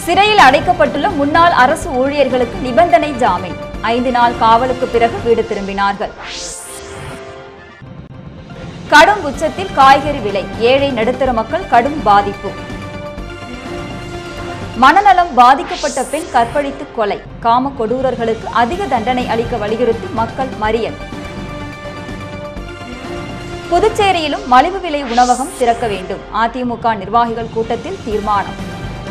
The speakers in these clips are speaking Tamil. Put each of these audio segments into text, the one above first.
சிறையில் அடைக்கப்பட்டுள்ள முன்னாள் அரசு ஊழியர்களுக்கு நிபந்தனை ஜாமீன் ஐந்து நாள் காவலுக்கு பிறகு வீடு திரும்பினார்கள் கடும் உச்சத்தில் காய்கறி விலை ஏழை நடுத்தர மக்கள் கடும் பாதிப்பு மனநலம் பாதிக்கப்பட்ட பெண் கற்பழித்து கொலை காம கொடூரர்களுக்கு அதிக தண்டனை அளிக்க வலியுறுத்தி மக்கள் மறியல் புதுச்சேரியிலும் மலிவு விலை உணவகம் திறக்க வேண்டும் அதிமுக நிர்வாகிகள் கூட்டத்தில் தீர்மானம்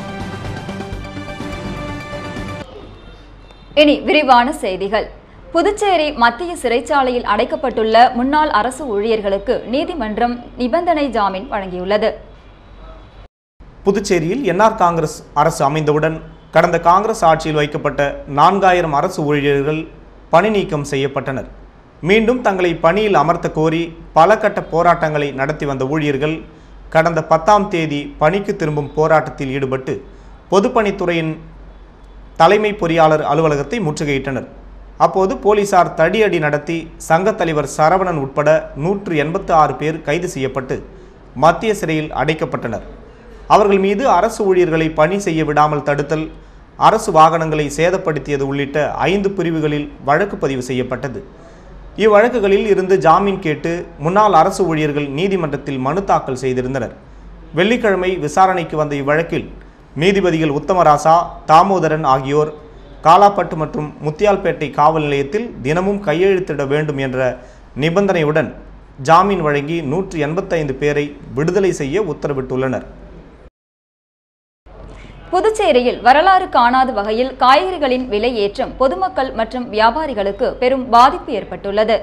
இனி விரிவான செய்திகள் புதுச்சேரி மத்திய சிறைச்சாலையில் அடைக்கப்பட்டுள்ள முன்னாள் அரசு ஊழியர்களுக்கு நீதிமன்றம் நிபந்தனை ஜாமீன் வழங்கியுள்ளது புதுச்சேரியில் என்ஆர் காங்கிரஸ் அரசு அமைந்தவுடன் கடந்த காங்கிரஸ் ஆட்சியில் வைக்கப்பட்ட நான்காயிரம் அரசு ஊழியர்கள் பணி நீக்கம் செய்யப்பட்டனர் மீண்டும் தங்களை பணியில் அமர்த்த கோரி பல கட்ட போராட்டங்களை நடத்தி வந்த ஊழியர்கள் கடந்த பத்தாம் தேதி பணிக்கு திரும்பும் போராட்டத்தில் ஈடுபட்டு பொதுப்பணித்துறையின் தலைமை பொறியாளர் அலுவலகத்தை முற்றுகையிட்டனர் அப்போது போலீசார் தடியடி நடத்தி சங்கத் தலைவர் சரவணன் உட்பட நூற்று எண்பத்து ஆறு பேர் கைது செய்யப்பட்டு மத்திய சிறையில் அடைக்கப்பட்டனர் அவர்கள் மீது அரசு ஊழியர்களை பணி செய்ய விடாமல் தடுத்தல் அரசு வாகனங்களை சேதப்படுத்தியது உள்ளிட்ட ஐந்து பிரிவுகளில் வழக்கு பதிவு செய்யப்பட்டது இவ்வழக்குகளில் இருந்து ஜாமீன் கேட்டு முன்னாள் அரசு ஊழியர்கள் நீதிமன்றத்தில் மனு தாக்கல் செய்திருந்தனர் வெள்ளிக்கிழமை விசாரணைக்கு வந்த இவ்வழக்கில் நீதிபதிகள் உத்தமராசா தாமோதரன் ஆகியோர் காலாப்பட்டு மற்றும் முத்தியால்பேட்டை காவல் நிலையத்தில் தினமும் கையெழுத்திட வேண்டும் என்ற நிபந்தனையுடன் ஜாமீன் வழங்கி நூற்று எண்பத்தைந்து பேரை விடுதலை செய்ய உத்தரவிட்டுள்ளனர் புதுச்சேரியில் வரலாறு காணாத வகையில் காய்கறிகளின் விலை ஏற்றம் பொதுமக்கள் மற்றும் வியாபாரிகளுக்கு பெரும் பாதிப்பு ஏற்பட்டுள்ளது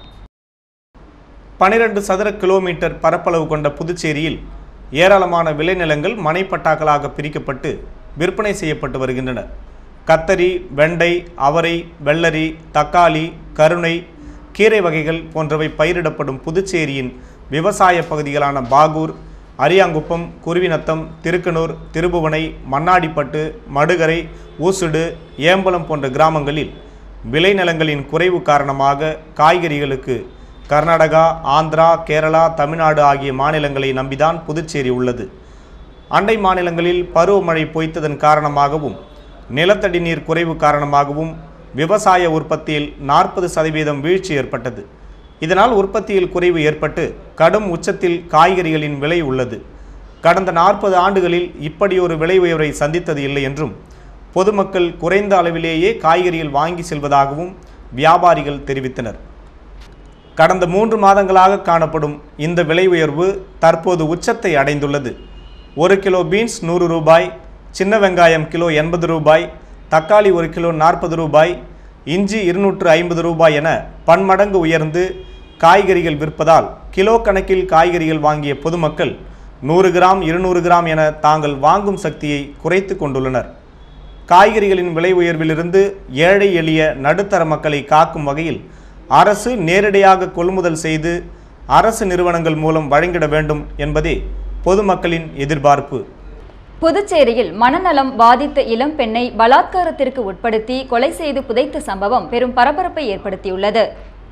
பனிரெண்டு சதுர கிலோமீட்டர் பரப்பளவு கொண்ட புதுச்சேரியில் ஏராளமான விளைநிலங்கள் மனைப்பட்டாக்களாக பிரிக்கப்பட்டு விற்பனை செய்யப்பட்டு வருகின்றன கத்தரி வெண்டை அவரை வெள்ளரி தக்காளி கருணை கீரை வகைகள் போன்றவை பயிரிடப்படும் புதுச்சேரியின் விவசாய பகுதிகளான பாகூர் அரியாங்குப்பம் குருவிநத்தம் திருக்கனூர் திருபுவனை மண்ணாடிப்பட்டு மடுகரை ஊசுடு ஏம்பலம் போன்ற கிராமங்களில் விளைநிலங்களின் குறைவு காரணமாக காய்கறிகளுக்கு கர்நாடகா ஆந்திரா கேரளா தமிழ்நாடு ஆகிய மாநிலங்களை நம்பிதான் புதுச்சேரி உள்ளது அண்டை மாநிலங்களில் பருவமழை பொய்த்ததன் காரணமாகவும் நிலத்தடி நீர் குறைவு காரணமாகவும் விவசாய உற்பத்தியில் நாற்பது சதவீதம் வீழ்ச்சி ஏற்பட்டது இதனால் உற்பத்தியில் குறைவு ஏற்பட்டு கடும் உச்சத்தில் காய்கறிகளின் விலை உள்ளது கடந்த நாற்பது ஆண்டுகளில் இப்படியொரு விலை உயர்வை சந்தித்தது இல்லை என்றும் பொதுமக்கள் குறைந்த அளவிலேயே காய்கறிகள் வாங்கி செல்வதாகவும் வியாபாரிகள் தெரிவித்தனர் கடந்த மூன்று மாதங்களாக காணப்படும் இந்த விலை உயர்வு தற்போது உச்சத்தை அடைந்துள்ளது ஒரு கிலோ பீன்ஸ் நூறு ரூபாய் சின்ன வெங்காயம் கிலோ எண்பது ரூபாய் தக்காளி ஒரு கிலோ நாற்பது ரூபாய் இஞ்சி இருநூற்று ஐம்பது ரூபாய் என பன்மடங்கு உயர்ந்து காய்கறிகள் விற்பதால் கிலோ கணக்கில் காய்கறிகள் வாங்கிய பொதுமக்கள் நூறு கிராம் இருநூறு கிராம் என தாங்கள் வாங்கும் சக்தியை குறைத்து கொண்டுள்ளனர் காய்கறிகளின் விலை உயர்விலிருந்து ஏழை எளிய நடுத்தர மக்களை காக்கும் வகையில் அரசு நேரடியாக கொள்முதல் செய்து அரசு நிறுவனங்கள் மூலம் வழங்கிட வேண்டும் என்பதே பொதுமக்களின் எதிர்பார்ப்பு புதுச்சேரியில் மனநலம் பாதித்த இளம் பெண்ணை பலாத்காரத்திற்கு உட்படுத்தி கொலை செய்து புதைத்த சம்பவம் பெரும் பரபரப்பை ஏற்படுத்தியுள்ளது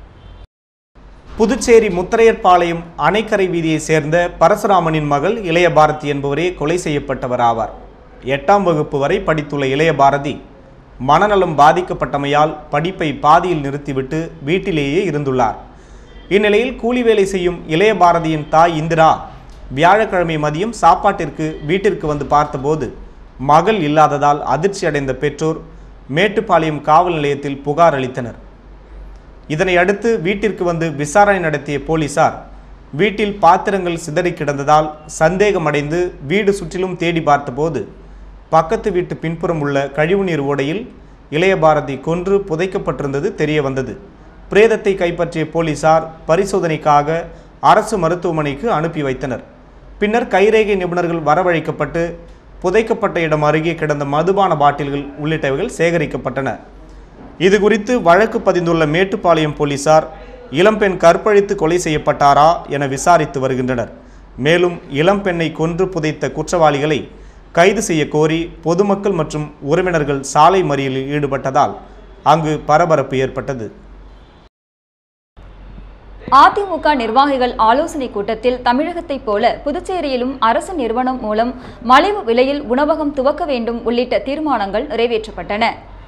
புதுச்சேரி முத்தரையர்பாளையம் அணைக்கரை வீதியைச் சேர்ந்த பரசுராமனின் மகள் இளைய பாரதி என்பவரே கொலை செய்யப்பட்டவர் ஆவார் எட்டாம் வகுப்பு வரை படித்துள்ள இளைய பாரதி மனநலம் பாதிக்கப்பட்டமையால் படிப்பை பாதியில் நிறுத்திவிட்டு வீட்டிலேயே இருந்துள்ளார் இந்நிலையில் கூலி வேலை செய்யும் இளைய பாரதியின் தாய் இந்திரா வியாழக்கிழமை மதியம் சாப்பாட்டிற்கு வீட்டிற்கு வந்து பார்த்தபோது மகள் இல்லாததால் அதிர்ச்சி அடைந்த பெற்றோர் மேட்டுப்பாளையம் காவல் நிலையத்தில் புகார் அளித்தனர் இதனை அடுத்து வீட்டிற்கு வந்து விசாரணை நடத்திய போலீசார் வீட்டில் பாத்திரங்கள் சிதறி கிடந்ததால் சந்தேகமடைந்து வீடு சுற்றிலும் தேடி பார்த்தபோது பக்கத்து வீட்டு பின்புறம் உள்ள கழிவுநீர் ஓடையில் இளைய பாரதி கொன்று புதைக்கப்பட்டிருந்தது தெரிய வந்தது பிரேதத்தை கைப்பற்றிய போலீசார் பரிசோதனைக்காக அரசு மருத்துவமனைக்கு அனுப்பி வைத்தனர் பின்னர் கைரேகை நிபுணர்கள் வரவழைக்கப்பட்டு புதைக்கப்பட்ட இடம் அருகே கிடந்த மதுபான பாட்டில்கள் உள்ளிட்டவைகள் சேகரிக்கப்பட்டன இது குறித்து வழக்கு பதிந்துள்ள மேட்டுப்பாளையம் போலீசார் இளம்பெண் கற்பழித்து கொலை செய்யப்பட்டாரா என விசாரித்து வருகின்றனர் மேலும் இளம்பெண்ணை கொன்று புதைத்த குற்றவாளிகளை கைது செய்ய கோரி பொதுமக்கள் மற்றும் உறவினர்கள் சாலை மறியலில் ஈடுபட்டதால் அங்கு பரபரப்பு ஏற்பட்டது அதிமுக நிர்வாகிகள் ஆலோசனைக் கூட்டத்தில் தமிழகத்தைப் போல புதுச்சேரியிலும் அரசு நிறுவனம் மூலம் மலிவு விலையில் உணவகம் துவக்க வேண்டும் உள்ளிட்ட தீர்மானங்கள் நிறைவேற்றப்பட்டன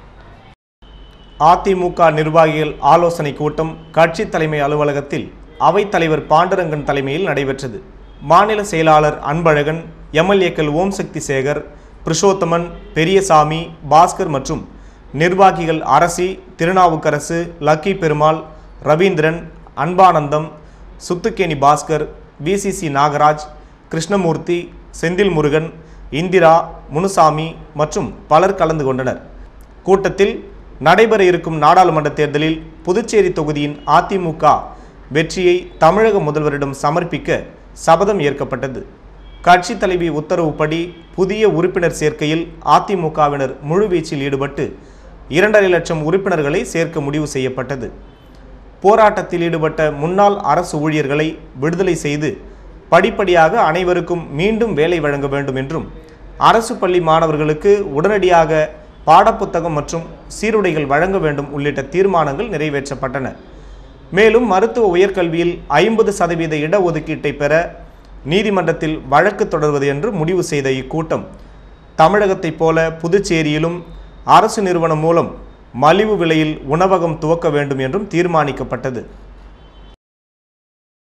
அதிமுக நிர்வாகிகள் ஆலோசனை கூட்டம் கட்சி தலைமை அலுவலகத்தில் அவைத்தலைவர் பாண்டுரங்கன் தலைமையில் நடைபெற்றது மாநில செயலாளர் அன்பழகன் எம்எல்ஏக்கள் ஓம் சக்தி சேகர் புருஷோத்தமன் பெரியசாமி பாஸ்கர் மற்றும் நிர்வாகிகள் அரசி திருநாவுக்கரசு லக்கி பெருமாள் ரவீந்திரன் அன்பானந்தம் சுத்துக்கேணி பாஸ்கர் விசிசி நாகராஜ் கிருஷ்ணமூர்த்தி செந்தில் முருகன் இந்திரா முனுசாமி மற்றும் பலர் கலந்து கொண்டனர் கூட்டத்தில் நடைபெற இருக்கும் நாடாளுமன்ற தேர்தலில் புதுச்சேரி தொகுதியின் அதிமுக வெற்றியை தமிழக முதல்வரிடம் சமர்ப்பிக்க சபதம் ஏற்கப்பட்டது கட்சி தலைவி உத்தரவுப்படி புதிய உறுப்பினர் சேர்க்கையில் அதிமுகவினர் முழுவீச்சில் ஈடுபட்டு இரண்டரை லட்சம் உறுப்பினர்களை சேர்க்க முடிவு செய்யப்பட்டது போராட்டத்தில் ஈடுபட்ட முன்னாள் அரசு ஊழியர்களை விடுதலை செய்து படிப்படியாக அனைவருக்கும் மீண்டும் வேலை வழங்க வேண்டும் என்றும் அரசு பள்ளி மாணவர்களுக்கு உடனடியாக பாடப்புத்தகம் மற்றும் சீருடைகள் வழங்க வேண்டும் உள்ளிட்ட தீர்மானங்கள் நிறைவேற்றப்பட்டன மேலும் மருத்துவ உயர்கல்வியில் ஐம்பது சதவீத இடஒதுக்கீட்டை பெற நீதிமன்றத்தில் வழக்கு தொடர்வது என்று முடிவு செய்த இக்கூட்டம் தமிழகத்தைப் போல புதுச்சேரியிலும் அரசு நிறுவனம் மூலம் மலிவு விலையில் உணவகம் துவக்க வேண்டும் என்றும் தீர்மானிக்கப்பட்டது